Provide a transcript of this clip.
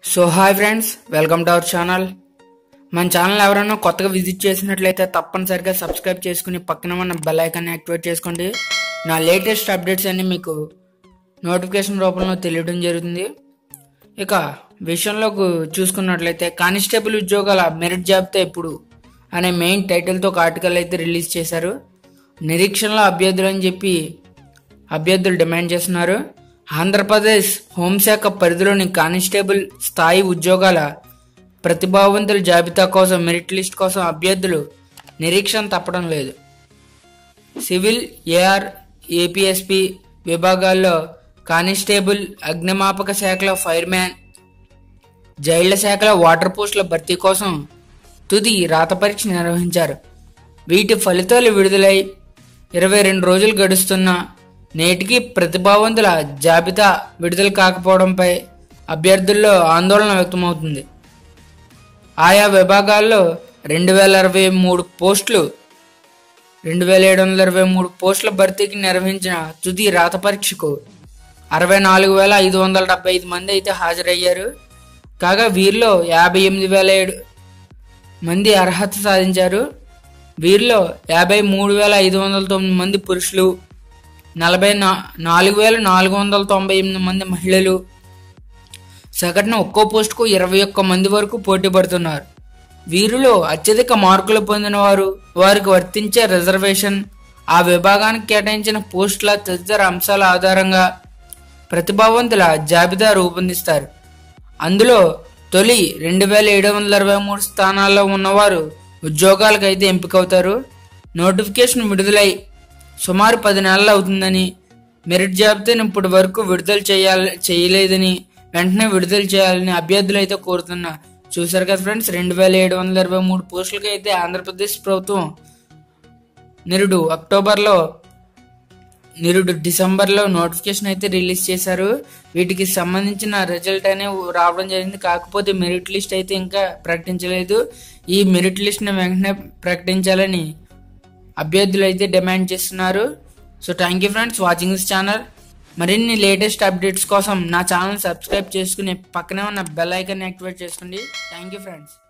so hi friends welcome to our channel మన channel ఎవరైనా కొత్తగా విజిట్ చేసినట్లయితే తప్పనిసరిగా సబ్స్క్రైబ్ చేసుకుని పక్కన ఉన్న బెల్ ఐకాన్ యాక్టివేట్ చేసుకోండి నా లేటెస్ట్ అప్డేట్స్ అన్ని మీకు నోటిఫికేషన్ రూపంలో తెలియడం జరుగుతుంది ఇక విషయంలోకి చూసుకున్నట్లయితే కానిస్టేబుల్ ఉద్యోగాల మెరిట్ జాబితా ఎప్పుడు అనే మెయిన్ టైటిల్తో ఒక ఆర్టికల్ అయితే రిలీజ్ చేశారు నిరీక్షణలో అభ్యర్థులు అని చెప్పి అభ్యర్థులు డిమాండ్ చేస్తున్నారు ఆంధ్రప్రదేశ్ హోంశాఖ పరిధిలోని కానిస్టేబుల్ స్థాయి ఉద్యోగాల ప్రతిభావంతుల జాబితా కోసం మెరిట్ లిస్ట్ కోసం అభ్యర్థులు నిరీక్షణ తప్పడం లేదు సివిల్ ఏఆర్ ఏపీఎస్పి విభాగాల్లో కానిస్టేబుల్ అగ్నిమాపక శాఖలో ఫైర్మ్యాన్ జైళ్ల శాఖలో వాటర్ పోస్టుల భర్తీ కోసం తుది రాత పరీక్ష నిర్వహించారు వీటి ఫలితాలు విడుదలై ఇరవై రెండు రోజులు గడుస్తున్నా నేటికి ప్రతిభావంతుల జాబితా విడుదల కాకపోవడంపై అభ్యర్థుల్లో ఆందోళన వ్యక్తమవుతుంది ఆయా విభాగాల్లో రెండు వేల ఇరవై మూడు పోస్టులు రెండు వేల ఏడు వందల ఇరవై మూడు పోస్టుల భర్తీకి నిర్వహించిన తుది రాత పరీక్షకు అరవై నాలుగు వేల ఐదు వందల డెబ్బై ఐదు మంది అయితే హాజరయ్యారు కాగా వీరిలో యాభై ఎనిమిది వేల ఏడు మంది అర్హత సాధించారు వీరిలో యాభై మూడు వేల ఐదు వందల తొమ్మిది మంది పురుషులు నలభై నా నాలుగు వేల నాలుగు వందల తొంభై ఎనిమిది మంది మహిళలు సగటున ఒక్కో పోస్టుకు ఇరవై ఒక్క మంది వరకు పోటీ పడుతున్నారు వీరిలో అత్యధిక మార్కులు పొందిన వారు వారికి వర్తించే రిజర్వేషన్ ఆ విభాగానికి కేటాయించిన పోస్టుల తదితర అంశాల ఆధారంగా ప్రతిభావంతుల జాబితా రూపొందిస్తారు అందులో తొలి రెండు వేల ఏడు వందల ఇరవై మూడు స్థానాల్లో ఉన్నవారు ఉద్యోగాలకైతే ఎంపికవుతారు నోటిఫికేషన్ విడుదలై సుమారు పది నెలలు అవుతుందని మెరిట్ జాబితాను ఇప్పటి వరకు విడుదల చేయాలి చేయలేదని వెంటనే విడుదల చేయాలని అభ్యర్థులు అయితే కోరుతున్నా చూసారు కదా ఫ్రెండ్స్ రెండు వేల ఏడు వందల ఇరవై మూడు పోస్టులకి అయితే ఆంధ్రప్రదేశ్ ప్రభుత్వం నిరుడు అక్టోబర్లో నిరుడు డిసెంబర్లో నోటిఫికేషన్ అయితే రిలీజ్ చేశారు వీటికి సంబంధించిన రిజల్ట్ అనేవి రావడం జరిగింది కాకపోతే మెరిట్ లిస్ట్ అయితే ఇంకా ప్రకటించలేదు ఈ మెరిట్ లిస్ట్ని వెంటనే ప్రకటించాలని అభ్యర్థులు అయితే డిమాండ్ చేస్తున్నారు so thank you friends watching this channel మరిన్ని లేటెస్ట్ అప్డేట్స్ కోసం నా ఛానల్ సబ్స్క్రైబ్ చేసుకుని పక్కనే ఉన్న బెల్ ఐకాన్ యాక్టివేట్ చేసుకోండి థ్యాంక్ యూ ఫ్రెండ్స్